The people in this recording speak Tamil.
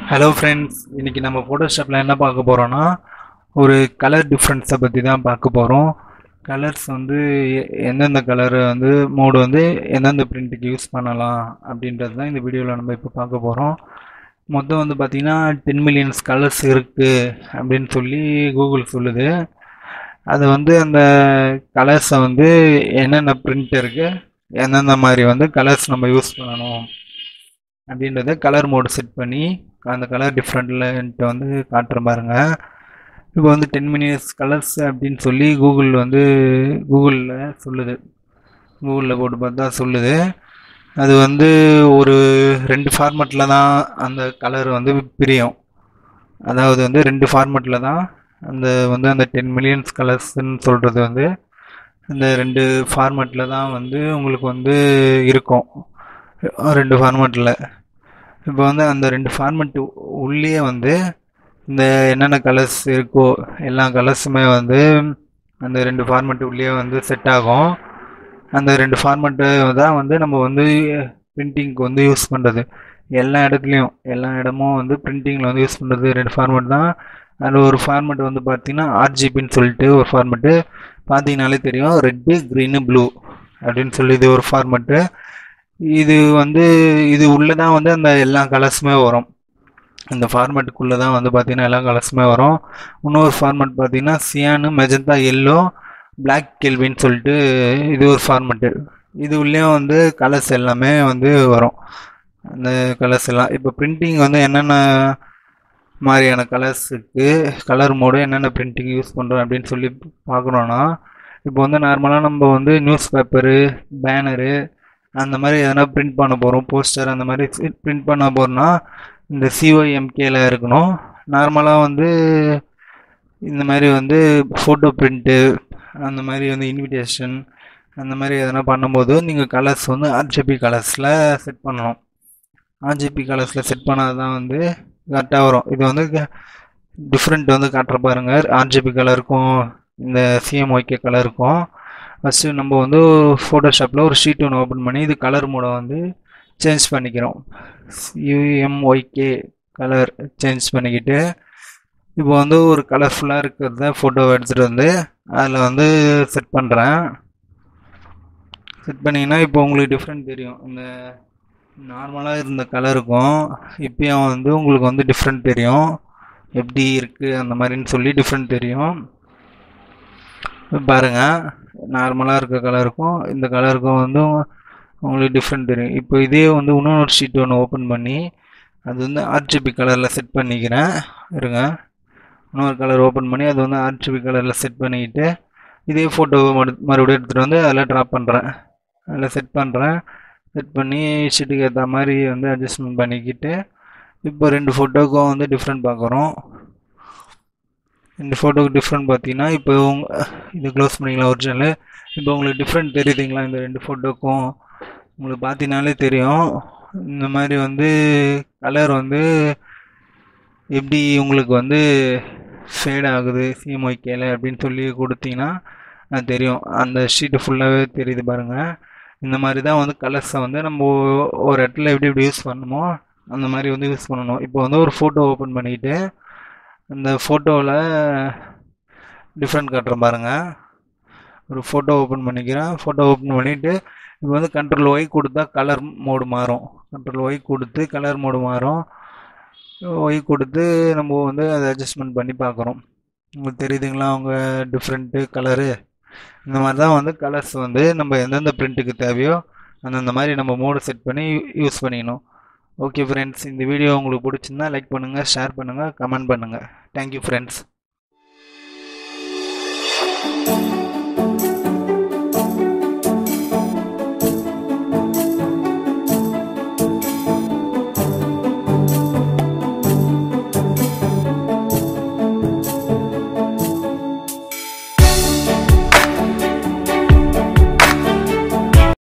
ஹலோ ஃப்ரெண்ட்ஸ் இன்னைக்கு நம்ம ஃபோட்டோஷாப்பில் என்ன பார்க்க போகிறோன்னா ஒரு கலர் டிஃப்ரென்ஸை பற்றி தான் பார்க்க போகிறோம் கலர்ஸ் வந்து எ- எந்தெந்த கலர் வந்து மோடு வந்து எந்தெந்த பிரிண்ட்டுக்கு யூஸ் பண்ணலாம் அப்படின்றது தான் இந்த வீடியோவில் நம்ம இப்போ பார்க்க போகிறோம் மொத்தம் வந்து பார்த்திங்கன்னா டென் மில்லியன்ஸ் கலர்ஸ் இருக்குது அப்படின்னு சொல்லி கூகுள் சொல்லுது அது வந்து அந்த கலர்ஸை வந்து என்னென்ன பிரிண்ட் இருக்குது எந்தெந்த மாதிரி வந்து கலர்ஸ் நம்ம யூஸ் பண்ணணும் அப்படின்றத கலர் மோடு செட் பண்ணி அந்த கலர் டிஃப்ரெண்ட்லன்ட்டு வந்து காட்டுற பாருங்க இப்போ வந்து டென் மினிட்ஸ் கலர்ஸ் அப்படின்னு சொல்லி கூகுள் வந்து கூகுளில் சொல்லுது கூகுளில் போட்டு பார்த்தா சொல்லுது அது வந்து ஒரு ரெண்டு ஃபார்மேட்டில் தான் அந்த கலர் வந்து பிரியும் அதாவது வந்து ரெண்டு ஃபார்மேட்டில் தான் அந்த வந்து அந்த டென் மில்லியன்ஸ் கலர்ஸ்ன்னு சொல்கிறது வந்து இந்த ரெண்டு ஃபார்மேட்டில் தான் வந்து உங்களுக்கு வந்து இருக்கும் ரெண்டு ஃபார்மேட்டில் இப்போ வந்து அந்த ரெண்டு ஃபார்மேட் உள்ளே வந்து இந்த என்னென்ன கலர்ஸ் இருக்கோ எல்லா கலர்ஸுமே வந்து அந்த ரெண்டு ஃபார்மேட் உள்ளே வந்து செட் ஆகும் அந்த ரெண்டு ஃபார்மேட்டு தான் வந்து நம்ம வந்து பிரிண்டிங்க்கு வந்து யூஸ் பண்ணுறது எல்லா இடத்துலையும் எல்லா இடமும் வந்து பிரிண்டிங்கில் வந்து யூஸ் பண்ணுறது ரெண்டு ஃபார்மேட் தான் அதில் ஒரு ஃபார்மேட் வந்து பார்த்தீங்கன்னா ஆர்ஜிபின்னு சொல்லிட்டு ஒரு ஃபார்மேட்டு பார்த்தீங்கனாலே தெரியும் ரெட்டு க்ரீனு ப்ளூ அப்படின்னு சொல்லி இது ஒரு ஃபார்மேட்டு இது வந்து இது உள்ளே தான் வந்து அந்த எல்லா கலர்ஸுமே வரும் இந்த ஃபார்மேட்டுக்குள்ளே தான் வந்து பார்த்தீங்கன்னா எல்லா கலர்ஸுமே வரும் இன்னொரு ஃபார்மேட் பார்த்தீங்கன்னா சியானு மெஜந்தா எல்லோ பிளாக் கெல்வின்னு சொல்லிட்டு இது ஒரு ஃபார்மேட்டு இது உள்ளேயும் வந்து கலர்ஸ் எல்லாமே வந்து வரும் அந்த கலர்ஸ் எல்லாம் இப்போ பிரிண்டிங் வந்து என்னென்ன மாதிரியான கலர்ஸுக்கு கலர் மோடு என்னென்ன பிரிண்டிங் யூஸ் பண்ணுறோம் அப்படின்னு சொல்லி பார்க்குறோன்னா இப்போ வந்து நார்மலாக நம்ம வந்து நியூஸ் பேப்பரு பேனரு அந்த மாதிரி எதனா பிரிண்ட் பண்ண போகிறோம் போஸ்டர் அந்த மாதிரி பிரிண்ட் பண்ண போகிறோம்னா இந்த சிஓஎம்கேல இருக்கணும் நார்மலாக வந்து இந்த மாதிரி வந்து ஃபோட்டோ பிரிண்ட்டு அந்த மாதிரி வந்து இன்விடேஷன் அந்த மாதிரி எதனா பண்ணும்போது நீங்கள் கலர்ஸ் வந்து ஆர்ஜிபி கலர்ஸில் செட் பண்ணணும் ஆர்ஜிபி கலர்ஸில் செட் பண்ணால் தான் வந்து கரெக்டாக வரும் இது வந்து டிஃப்ரெண்ட் வந்து காட்டுற பாருங்க ஆர்ஜிபி கலருக்கும் இந்த சிஎம்ஒய்கே கலருக்கும் ஃபஸ்ட்டு நம்ம வந்து ஃபோட்டோஷாப்பில் ஒரு ஷீட் ஒன்று ஓப்பன் பண்ணி இது கலர் மோடை வந்து சேஞ்ச் பண்ணிக்கிறோம் யூஎம்ஒய்கே கலர் சேஞ்ச் பண்ணிக்கிட்டு இப்போ வந்து ஒரு கலர்ஃபுல்லாக இருக்கிறத ஃபோட்டோ எடுத்துகிட்டு வந்து அதில் வந்து செட் பண்ணுறேன் செட் பண்ணிங்கன்னா இப்போ உங்களுக்கு டிஃப்ரெண்ட் தெரியும் இந்த நார்மலாக இருந்த கலருக்கும் இப்பயும் வந்து உங்களுக்கு வந்து டிஃப்ரெண்ட் தெரியும் எப்படி இருக்குது அந்த மாதிரின்னு சொல்லி டிஃப்ரெண்ட் தெரியும் பாருங்க நார்மலாக இருக்க கலருக்கும் இந்த கலருக்கும் வந்து உங்களுக்கு டிஃப்ரெண்ட் தெரியும் இப்போ இதே வந்து இன்னொரு ஷீட் ஒன்று ஓப்பன் பண்ணி அது வந்து ஆர்ஜிபி கலரில் செட் பண்ணிக்கிறேன் இருங்க இன்னொரு கலர் ஓப்பன் பண்ணி அது வந்து ஆர்ஜிபி கலரில் செட் பண்ணிக்கிட்டு இதே ஃபோட்டோவை மறுபடியும் எடுத்துகிட்டு வந்து அதில் ட்ராப் பண்ணுறேன் அதில் செட் பண்ணுறேன் செட் பண்ணி ஷீட்டுக்கு ஏற்ற மாதிரி வந்து அட்ஜஸ்ட்மெண்ட் பண்ணிக்கிட்டு இப்போ ரெண்டு ஃபோட்டோக்கும் வந்து டிஃப்ரெண்ட் பார்க்குறோம் இந்த ஃபோட்டோக்கு டிஃப்ரெண்ட் பார்த்தீங்கன்னா இப்போ உங்க இது க்ளோஸ் பண்ணிக்கலாம் ஒரிஜினல் இப்போ உங்களுக்கு டிஃப்ரெண்ட் தெரியுதுங்களா இந்த ரெண்டு ஃபோட்டோக்கும் உங்களுக்கு பார்த்தீங்கனாலே தெரியும் இந்த மாதிரி வந்து கலர் வந்து எப்படி உங்களுக்கு வந்து ஃபேட் ஆகுது சிஎம்ஒய்கேல அப்படின்னு சொல்லி கொடுத்தீங்கன்னா அது தெரியும் அந்த ஷீட்டு ஃபுல்லாகவே தெரியுது பாருங்கள் இந்த மாதிரி தான் வந்து கலர்ஸை வந்து நம்ம ஒரு இடத்துல எப்படி எப்படி யூஸ் பண்ணணுமோ அந்த மாதிரி வந்து யூஸ் பண்ணணும் இப்போ வந்து ஒரு ஃபோட்டோ ஓப்பன் பண்ணிக்கிட்டு அந்த ஃபோட்டோவில் டிஃப்ரெண்ட் காட்டுறேன் பாருங்க ஒரு ஃபோட்டோ ஓப்பன் பண்ணிக்கிறேன் ஃபோட்டோ ஓப்பன் பண்ணிவிட்டு இப்போ வந்து கண்ட்ரோல் ஒய் கொடுத்தா கலர் மோடு மாறும் கண்ட்ரோல் ஒய் கொடுத்து கலர் மோடு மாறும் ஒய் கொடுத்து நம்ம வந்து அதை அட்ஜஸ்ட்மெண்ட் பண்ணி பார்க்குறோம் உங்களுக்கு தெரியுதுங்களா அவங்க டிஃப்ரெண்ட்டு கலரு இந்த மாதிரி தான் வந்து கலர்ஸ் வந்து நம்ம எந்தெந்த பிரிண்ட்டுக்கு தேவையோ அந்தந்த மாதிரி நம்ம மோடு செட் பண்ணி யூஸ் பண்ணிக்கணும் ஓகே ஃப்ரெண்ட்ஸ் இந்த வீடியோ உங்களுக்கு பிடிச்சிருந்தா லைக் பண்ணுங்கள் ஷேர் பண்ணுங்கள் கமெண்ட் பண்ணுங்கள் தேங்க்யூ ஃப்ரெண்ட்ஸ்